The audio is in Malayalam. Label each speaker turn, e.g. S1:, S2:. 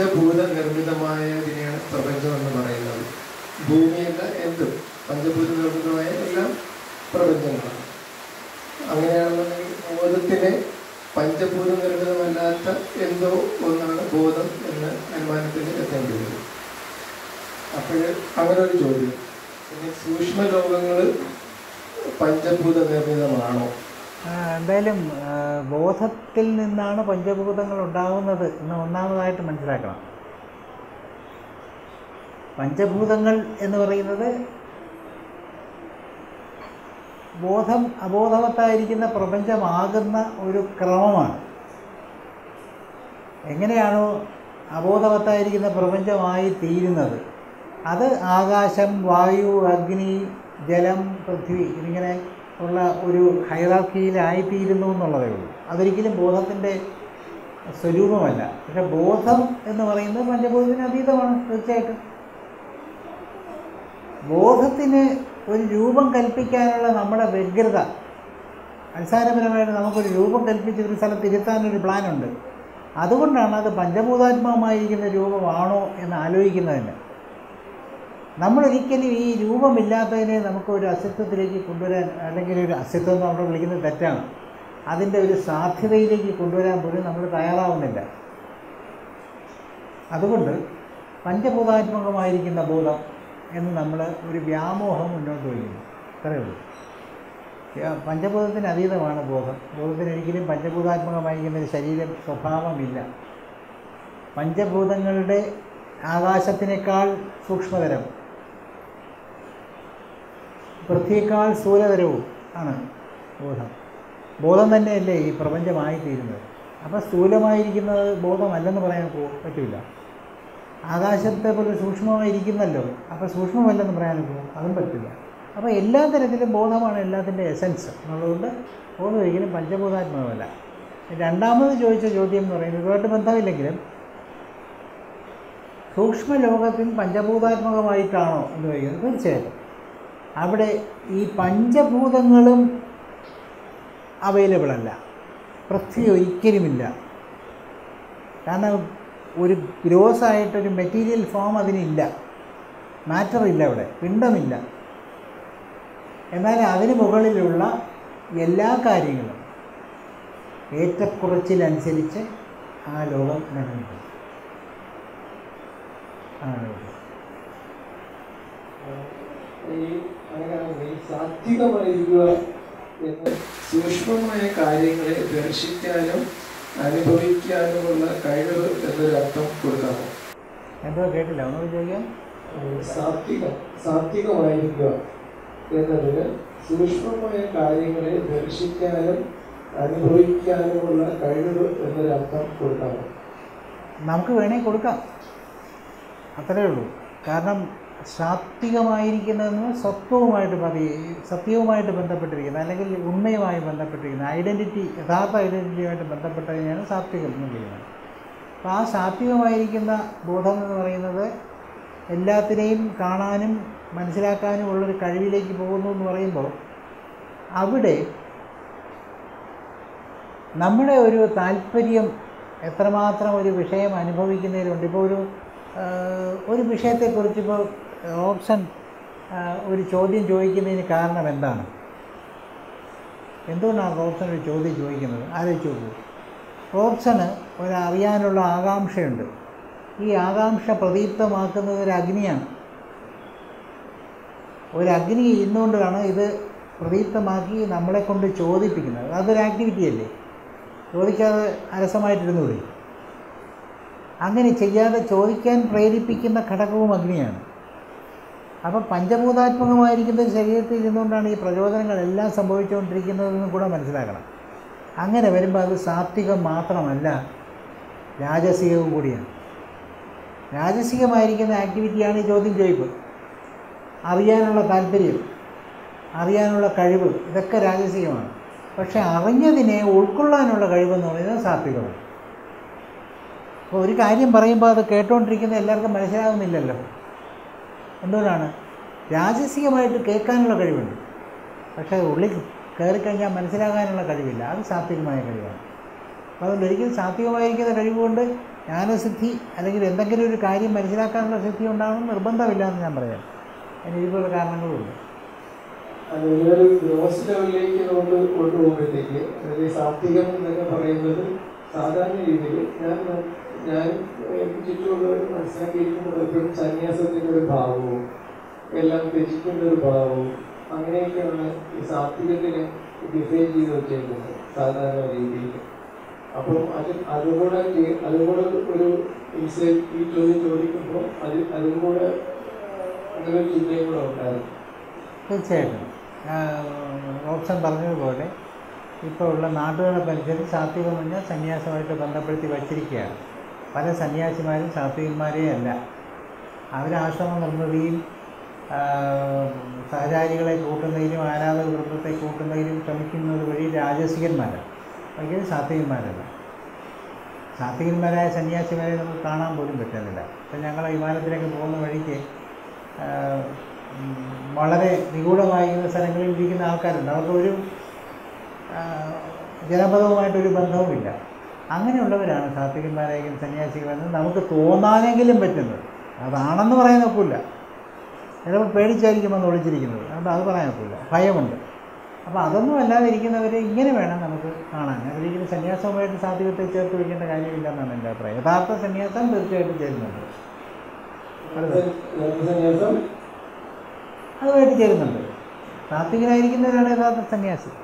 S1: പഞ്ചഭൂത നിർമ്മിതമായതിനെയാണ് പ്രപഞ്ചം എന്ന് പറയുന്നത് ഭൂമിയല്ല എന്തും പഞ്ചഭൂത നിർമ്മിതമായ എല്ലാം പ്രപഞ്ചങ്ങളാണ് അങ്ങനെയാണെന്നുണ്ടെങ്കിൽ ബോധത്തിന് പഞ്ചഭൂത നിർമ്മിതമല്ലാത്ത എന്തോ ഒന്നാണ് ബോധം എന്ന അനുമാനത്തിൽ എത്തേണ്ടി വരും അപ്പോൾ അങ്ങനെ ഒരു ചോദ്യം പിന്നെ സൂക്ഷ്മ ലോകങ്ങൾ പഞ്ചഭൂത നിർമ്മിതമാണോ
S2: ആ, എന്തായാലും ആ, ബോധത്തിൽ നിന്നാണ് പഞ്ചഭൂതങ്ങൾ ഉണ്ടാകുന്നത് എന്ന് ഒന്നാമതായിട്ട് മനസ്സിലാക്കണം പഞ്ചഭൂതങ്ങൾ എന്ന് പറയുന്നത് ബോധം അബോധവത്തായിരിക്കുന്ന പ്രപഞ്ചമാകുന്ന ഒരു ക്രമമാണ് എങ്ങനെയാണോ അബോധവത്തായിരിക്കുന്ന പ്രപഞ്ചമായി തീരുന്നത് അത് ആകാശം വായു അഗ്നി ജലം പൃഥ്വി എന്നിങ്ങനെ ഉള്ള ഒരു ഹൈറാർക്കിയിലായിത്തീരുന്നു എന്നുള്ളതേ ഉള്ളൂ അതൊരിക്കലും ബോധത്തിൻ്റെ സ്വരൂപമല്ല പക്ഷെ ബോധം എന്ന് പറയുന്നത് പഞ്ചഭൂതത്തിന് അതീതമാണ് തീർച്ചയായിട്ടും ബോധത്തിന് ഒരു രൂപം കൽപ്പിക്കാനുള്ള നമ്മുടെ വ്യഗ്രത അടിസ്ഥാനപരമായിട്ട് നമുക്കൊരു രൂപം കൽപ്പിച്ച് ഒരു സ്ഥലത്ത് ഇരുത്താനൊരു പ്ലാനുണ്ട് അതുകൊണ്ടാണ് അത് പഞ്ചഭൂതാത്മകമായിരിക്കുന്ന രൂപമാണോ എന്ന് ആലോചിക്കുന്നതിന് നമ്മളൊരിക്കലും ഈ രൂപമില്ലാത്തതിനെ നമുക്ക് ഒരു അസ്തിത്വത്തിലേക്ക് കൊണ്ടുവരാൻ അല്ലെങ്കിൽ ഒരു അസ്തിത്വം എന്ന് നമ്മൾ വിളിക്കുന്നത് തെറ്റാണ് അതിൻ്റെ ഒരു സാധ്യതയിലേക്ക് കൊണ്ടുവരാൻ പോലും നമ്മൾ തയ്യാറാവുന്നില്ല അതുകൊണ്ട് പഞ്ചഭൂതാത്മകമായിരിക്കുന്ന ബോധം എന്ന് നമ്മൾ ഒരു വ്യാമോഹം മുന്നോട്ട് വയ്ക്കുന്നു അത്രയേ ഉള്ളൂ വ്യാ- പഞ്ചഭൂതത്തിന് അതീതമാണ് ബോധം ബോധത്തിന് ഒരിക്കലും പഞ്ചഭൂതാത്മകമായിരിക്കുന്ന ഒരു ശരീരം സ്വഭാവമില്ല പഞ്ചഭൂതങ്ങളുടെ ആകാശത്തിനേക്കാൾ സൂക്ഷ്മതരം പൃഥ്വിയേക്കാൾ സ്ഥൂലതരവും ആണ് ബോധം ബോധം തന്നെയല്ലേ ഈ പ്രപഞ്ചമായി തീരുന്നത് അപ്പോൾ സ്ഥൂലമായിരിക്കുന്നത് ബോധമല്ലെന്ന് പറയാൻ പോ- പറ്റില്ല ആകാശത്തെ പോലെ സൂക്ഷ്മമായിരിക്കുന്നല്ലോ അപ്പോൾ സൂക്ഷ്മമല്ലെന്ന് പറയാൻ പോകും അതും പറ്റില്ല അപ്പോൾ എല്ലാ തരത്തിലും ബോധമാണ് എല്ലാത്തിൻ്റെ എസൻസ് എന്നുള്ളതുകൊണ്ട് ബോധം ഒരിക്കലും പഞ്ചഭൂതാത്മകമല്ല രണ്ടാമത് ചോദിച്ച ചോദ്യം എന്ന് പറയുന്നത് ഇതുമായിട്ട് ബന്ധമില്ലെങ്കിലും സൂക്ഷ്മ ലോകത്തിൽ പഞ്ചഭൂതാത്മകമായിട്ടാണോ എന്ന് പറയുന്നത് തീർച്ചയായിട്ടും അവിടെ ഈ പഞ്ചഭൂതങ്ങളും അവൈലബിൾ അല്ല പൃഥ്വി ഒരിക്കലുമില്ല കാരണം ഒരു ഗ്രോസ് ആയിട്ടൊരു മെറ്റീരിയൽ ഫോം അതിനില്ല മാറ്റർ ഇല്ല അവിടെ പിണ്ടമില്ല എന്നാൽ അതിന് മുകളിലുള്ള എല്ലാ കാര്യങ്ങളും ഏറ്റക്കുറച്ചിലനുസരിച്ച് ആ ലോകം നിലനിൽക്കും ആ ലോകം
S1: ഈ അങ്ങനെയാണെങ്കിൽ സാത്വികമായിരിക്കുക എന്ന് സൂക്ഷ്മമായ കാര്യങ്ങളെ ദർശിക്കാനും അനുഭവിക്കാനുമുള്ള കഴിവ് എന്നൊരു അർത്ഥം കൊടുക്കാമോ
S2: എന്തോ കേട്ടില്ല ഒന്നുകൂടി ചോദിക്കാം
S1: ഉം, സാത്വികം സാത്വികമായിരിക്കുക എന്നതിന് സൂക്ഷ്മമായ കാര്യങ്ങളെ ദർശിക്കാനും അനുഭവിക്കാനുമുള്ള കഴിവ് എന്നൊരു അർത്ഥം കൊടുക്കാമോ
S2: നമുക്ക് വേണമെങ്കിൽ കൊടുക്കാം അത്രയേ ഉള്ളൂ കാരണം സാത്വികമായിരിക്കുന്നതെന്ന് സത്വവുമായിട്ട് പതി സത്യവുമായിട്ട് ബന്ധപ്പെട്ടിരിക്കുന്നത് അല്ലെങ്കിൽ ഉണ്മയുമായി ബന്ധപ്പെട്ടിരിക്കുന്നത് ഐഡൻറ്റിറ്റി യഥാർത്ഥ ഐഡൻറ്റിറ്റിയുമായിട്ട് ബന്ധപ്പെട്ടതിനെയാണ് സാത്വികം എന്ന് പറയുന്നത് അപ്പോൾ ആ സാത്വികമായിരിക്കുന്ന ബോധം എന്ന് പറയുന്നത് എല്ലാത്തിനെയും കാണാനും മനസ്സിലാക്കാനും ഉള്ളൊരു കഴിവിലേക്ക് പോകുന്നു എന്ന് പറയുമ്പോൾ അവിടെ നമ്മുടെ ഒരു താല്പര്യം എത്രമാത്രം ഒരു വിഷയം അനുഭവിക്കുന്നതിലുണ്ട് ഇപ്പോൾ ഒരു ആ, ഒരു വിഷയത്തെക്കുറിച്ച് ഇപ്പോൾ ഓപ്ഷൻ ആ, ഒരു ചോദ്യം ചോദിക്കുന്നതിന് കാരണം എന്താണ് എന്തുകൊണ്ടാണ് റോബ്സൺ ഒരു ചോദ്യം ചോദിക്കുന്നത് ആലോചിച്ച് നോക്കൂ റോബ്സണ് ഒരു അറിയാനുള്ള ആകാംക്ഷയുണ്ട് ഈ ആകാംക്ഷ പ്രദീപ്തമാക്കുന്നത് ഒരു അഗ്നിയാണ് ഒരു അഗ്നി ഇരുന്നുകൊണ്ടാണ് ഇത് പ്രദീപ്തമാക്കി നമ്മളെ കൊണ്ട് ചോദിപ്പിക്കുന്നത് അതൊരു ആക്ടിവിറ്റി അല്ലേ ചോദിക്കാതെ അലസമായിട്ടിരുന്നുകൂടി അങ്ങനെ ചെയ്യാതെ ചോദിക്കാൻ പ്രേരിപ്പിക്കുന്ന ഘടകവും അഗ്നിയാണ് അപ്പം പഞ്ചഭൂതാത്മകമായിരിക്കുന്ന ഒരു ശരീരത്തിൽ ഇരുന്നുകൊണ്ടാണ് ഈ പ്രചോദനങ്ങളെല്ലാം സംഭവിച്ചുകൊണ്ടിരിക്കുന്നതെന്നും കൂടെ മനസ്സിലാക്കണം അങ്ങനെ വരുമ്പോൾ അത് സാത്വികം മാത്രമല്ല രാജസികവും കൂടിയാണ് രാജസികമായിരിക്കുന്ന ആക്ടിവിറ്റിയാണ് ഈ ചോദ്യം ചോദിപ്പ് അറിയാനുള്ള താല്പര്യം അറിയാനുള്ള കഴിവ് ഇതൊക്കെ രാജസികമാണ് പക്ഷെ അറിഞ്ഞതിനെ ഉൾക്കൊള്ളാനുള്ള കഴിവെന്ന് പറയുന്നത് സാത്വികമാണ് അപ്പോൾ ഒരു കാര്യം പറയുമ്പോൾ അത് കേട്ടുകൊണ്ടിരിക്കുന്ന എല്ലാവർക്കും മനസ്സിലാകുന്നില്ലല്ലോ എന്തുകൊണ്ടാണ് രാജസികമായിട്ട് കേൾക്കാനുള്ള കഴിവുണ്ട് പക്ഷേ ഉള്ളിൽ കയറിക്കഴിഞ്ഞാൽ മനസ്സിലാകാനുള്ള കഴിവില്ല അത് സാത്വികമായ കഴിവാണ് അപ്പോൾ അതുകൊണ്ട് ഒരിക്കലും സാത്വികമായിരിക്കുന്ന കഴിവുകൊണ്ട് ജ്ഞാനസിദ്ധി അല്ലെങ്കിൽ എന്തെങ്കിലും ഒരു കാര്യം മനസ്സിലാക്കാനുള്ള സിദ്ധി ഉണ്ടാകണം നിർബന്ധമില്ല എന്ന് ഞാൻ പറയാം അതിന് ഇതുപോലെ കാരണങ്ങളുണ്ട്
S1: അത് ഒരു ഗ്രോസ് ലെവലിലേക്ക് നമുക്ക് കൊണ്ടുപോകുമ്പോഴത്തേക്ക് അതായത് സാത്വികം എന്നൊക്കെ പറയുന്നത് സാധാരണ രീതിയിൽ ഞാൻ ഞാൻ എനിക്ക് ചുറ്റുമുള്ളവർ മനസ്സിലാക്കിയിരിക്കുന്നത് എപ്പോഴും സന്യാസത്തിൻ്റെ ഒരു ഭാവവും എല്ലാം ത്യജിക്കുന്ന ഒരു ഭാവവും അങ്ങനെയൊക്കെയാണ് ഈ സാത്വികത്തിനെ ഡിഫൈൻ ചെയ്ത് വെച്ചേക്കുന്നത് സാധാരണ രീതിയിൽ അപ്പം അത് അതുകൂടെ ചെ- അതുകൂടെ ഒരു ഇൻസൈറ്റ് ഈ ചോദ്യം ചോദിക്കുമ്പോൾ അത് അതും കൂടെ അങ്ങനെ ഒരു ചിന്തയും കൂടെ ഉണ്ടായിരുന്നു
S2: തീർച്ചയായിട്ടും ഓപ്ഷൻ പറഞ്ഞതുപോലെ ഇപ്പോൾ ഉള്ള നാട്ടുകാരനുസരിച്ച് സാത്വികം എന്ന് പറഞ്ഞാൽ സന്യാസമായിട്ട് ബന്ധപ്പെടുത്തി വച്ചിരിക്കുകയാണ് പല സന്യാസിമാരും സാത്വികന്മാരേ അല്ല അവർ ആശ്രമ നിർമ്മിതിയും ആ, സഹചാരികളെ കൂട്ടുന്നതിലും ആരാധക വൃന്ദത്തെ കൂട്ടുന്നതിലും ശ്രമിക്കുന്നത് വഴി രാജസികന്മാരാണ് ഒരിക്കലും സാത്വികന്മാരല്ല സാത്വികന്മാരായ സന്യാസിമാരെ നമുക്ക് കാണാൻ പോലും പറ്റുന്നില്ല ഇപ്പം ഞങ്ങൾ വിമാനത്തിലേക്ക് പോകുന്ന വഴിക്ക് ആ, ഉം, വളരെ നിഗൂഢമായിരുന്ന സ്ഥലങ്ങളിൽ ഇരിക്കുന്ന ആൾക്കാരുണ്ട് അവർക്ക് ഒരു ആ, ജനപദവുമായിട്ടൊരു ബന്ധവുമില്ല അങ്ങനെയുള്ളവരാണ് സാത്വികന്മാരായിരിക്കും സന്യാസികളെന്ന് നമുക്ക് തോന്നാനെങ്കിലും പറ്റുന്നത് അതാണെന്ന് പറയാൻ നോക്കില്ല ചിലപ്പോൾ പേടിച്ചായിരിക്കും വന്ന് ഒളിച്ചിരിക്കുന്നത് അതുകൊണ്ട് അത് പറയാൻ നോക്കില്ല ഭയമുണ്ട് അപ്പോൾ അതൊന്നും അല്ലാതെ ഇരിക്കുന്നവരെ ഇങ്ങനെ വേണം നമുക്ക് കാണാൻ അവരിക്കലും സന്യാസവുമായിട്ട് സാത്വികത്തെ ചേർത്ത് വയ്ക്കേണ്ട കാര്യമില്ല എന്നാണ് എൻ്റെ അഭിപ്രായം യഥാർത്ഥ സന്യാസം തീർച്ചയായിട്ടും ചേരുന്നുണ്ട്
S1: സന്യാസം
S2: അതുമായിട്ട് ചേരുന്നുണ്ട് സാത്വികനായിരിക്കുന്നവരാണ് യഥാർത്ഥ സന്യാസി